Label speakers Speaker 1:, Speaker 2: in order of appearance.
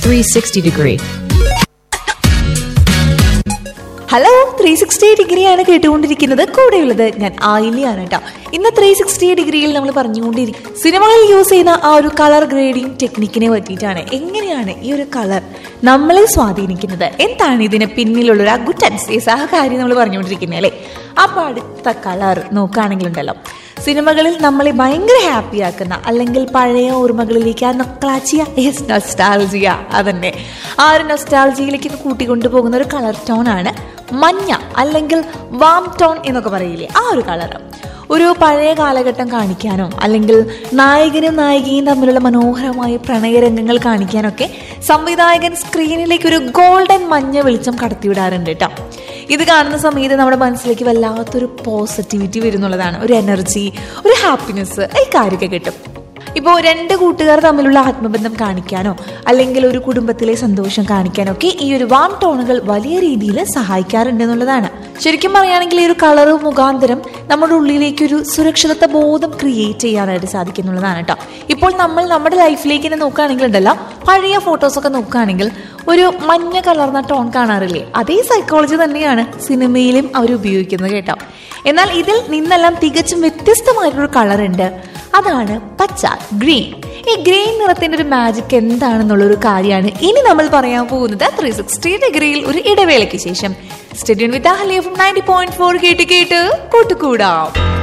Speaker 1: 360 degree.
Speaker 2: Hello three sixty ഡിഗ്രിയാണ് കേട്ടുകൊണ്ടിരിക്കുന്നത് കൂടെയുള്ളത് ഞാൻ ആയില്യാണ് കേട്ടോ ഇന്ന് ത്രീ സിക്സ്റ്റി ഡിഗ്രിയിൽ നമ്മൾ പറഞ്ഞുകൊണ്ടിരിക്കും സിനിമകളിൽ യൂസ് ചെയ്യുന്ന ആ ഒരു കളർ ഗ്രേഡിംഗ് ടെക്നിക്കിനെ പറ്റിയിട്ടാണ് എങ്ങനെയാണ് ഈ ഒരു കളർ നമ്മളെ സ്വാധീനിക്കുന്നത് എന്താണ് ഇതിന് പിന്നിലുള്ള ഒരു ഗുഡ് ആ കാര്യം നമ്മൾ പറഞ്ഞുകൊണ്ടിരിക്കുന്നത് അല്ലേ അപ്പൊ അടുത്ത കളർ നോക്കുകയാണെങ്കിലുണ്ടല്ലോ സിനിമകളിൽ നമ്മളെ ഭയങ്കര ഹാപ്പി ആക്കുന്ന അല്ലെങ്കിൽ പഴയ ഓർമ്മകളിലേക്ക് ആ നൊക്ലാച്ചിയ യെസ് നൊസ്റ്റാൾജിയ അതന്നെ ആ ഒരു നൊസ്റ്റാൾജിയിലേക്ക് കൂട്ടിക്കൊണ്ടുപോകുന്ന ഒരു കളർ ടോൺ ആണ് മഞ്ഞ അല്ലെങ്കിൽ വാം ടോൺ എന്നൊക്കെ പറയില്ലേ ആ ഒരു കളർ ഒരു പഴയ കാലഘട്ടം കാണിക്കാനോ അല്ലെങ്കിൽ നായകനും നായികയും തമ്മിലുള്ള മനോഹരമായ പ്രണയരംഗങ്ങൾ കാണിക്കാനൊക്കെ സംവിധായകൻ സ്ക്രീനിലേക്ക് ഒരു ഗോൾഡൻ മഞ്ഞ വെളിച്ചം കടത്തിവിടാറുണ്ട് കേട്ടോ ഇത് കാണുന്ന സമയത്ത് നമ്മുടെ മനസ്സിലേക്ക് വല്ലാത്തൊരു പോസിറ്റിവിറ്റി വരുന്നുള്ളതാണ് ഒരു എനർജി ഒരു ഹാപ്പിനെസ് ഈ കാര്യമൊക്കെ കിട്ടും ഇപ്പോൾ രണ്ട് കൂട്ടുകാർ തമ്മിലുള്ള ആത്മബന്ധം കാണിക്കാനോ അല്ലെങ്കിൽ ഒരു കുടുംബത്തിലെ സന്തോഷം കാണിക്കാനോ ഒക്കെ ഈ ഒരു വാം ടോണുകൾ വലിയ രീതിയിൽ സഹായിക്കാറുണ്ട് എന്നുള്ളതാണ് ശരിക്കും പറയുകയാണെങ്കിൽ ഈ ഒരു കളർ മുഖാന്തരം നമ്മുടെ ഉള്ളിലേക്ക് ഒരു സുരക്ഷിതത്വ ബോധം ക്രിയേറ്റ് ചെയ്യാനായിട്ട് സാധിക്കുന്നുള്ളതാണ് കേട്ടോ ഇപ്പോൾ നമ്മൾ നമ്മുടെ ലൈഫിലേക്ക് തന്നെ നോക്കുകയാണെങ്കിൽ ഉണ്ടല്ലോ പഴയ ഫോട്ടോസൊക്കെ നോക്കുകയാണെങ്കിൽ ഒരു മഞ്ഞ കലർന്ന ടോൺ കാണാറില്ലേ അതേ സൈക്കോളജി തന്നെയാണ് സിനിമയിലും അവർ ഉപയോഗിക്കുന്നത് കേട്ടോ എന്നാൽ ഇതിൽ നിന്നെല്ലാം തികച്ചും വ്യത്യസ്തമായിട്ടൊരു കളർ ഉണ്ട് അതാണ് പച്ച ഗ്രീൻ ഈ ഗ്രീൻ നിറത്തിന്റെ ഒരു മാജിക് എന്താണെന്നുള്ള ഒരു കാര്യമാണ് ഇനി നമ്മൾ പറയാൻ പോകുന്നത് ത്രീ സിക്സ്റ്റി ഡിഗ്രിയിൽ ഒരു ഇടവേളയ്ക്ക് ശേഷം stay tuned with ninety point four കേട്ട് കേട്ട് കൂട്ടുകൂടാം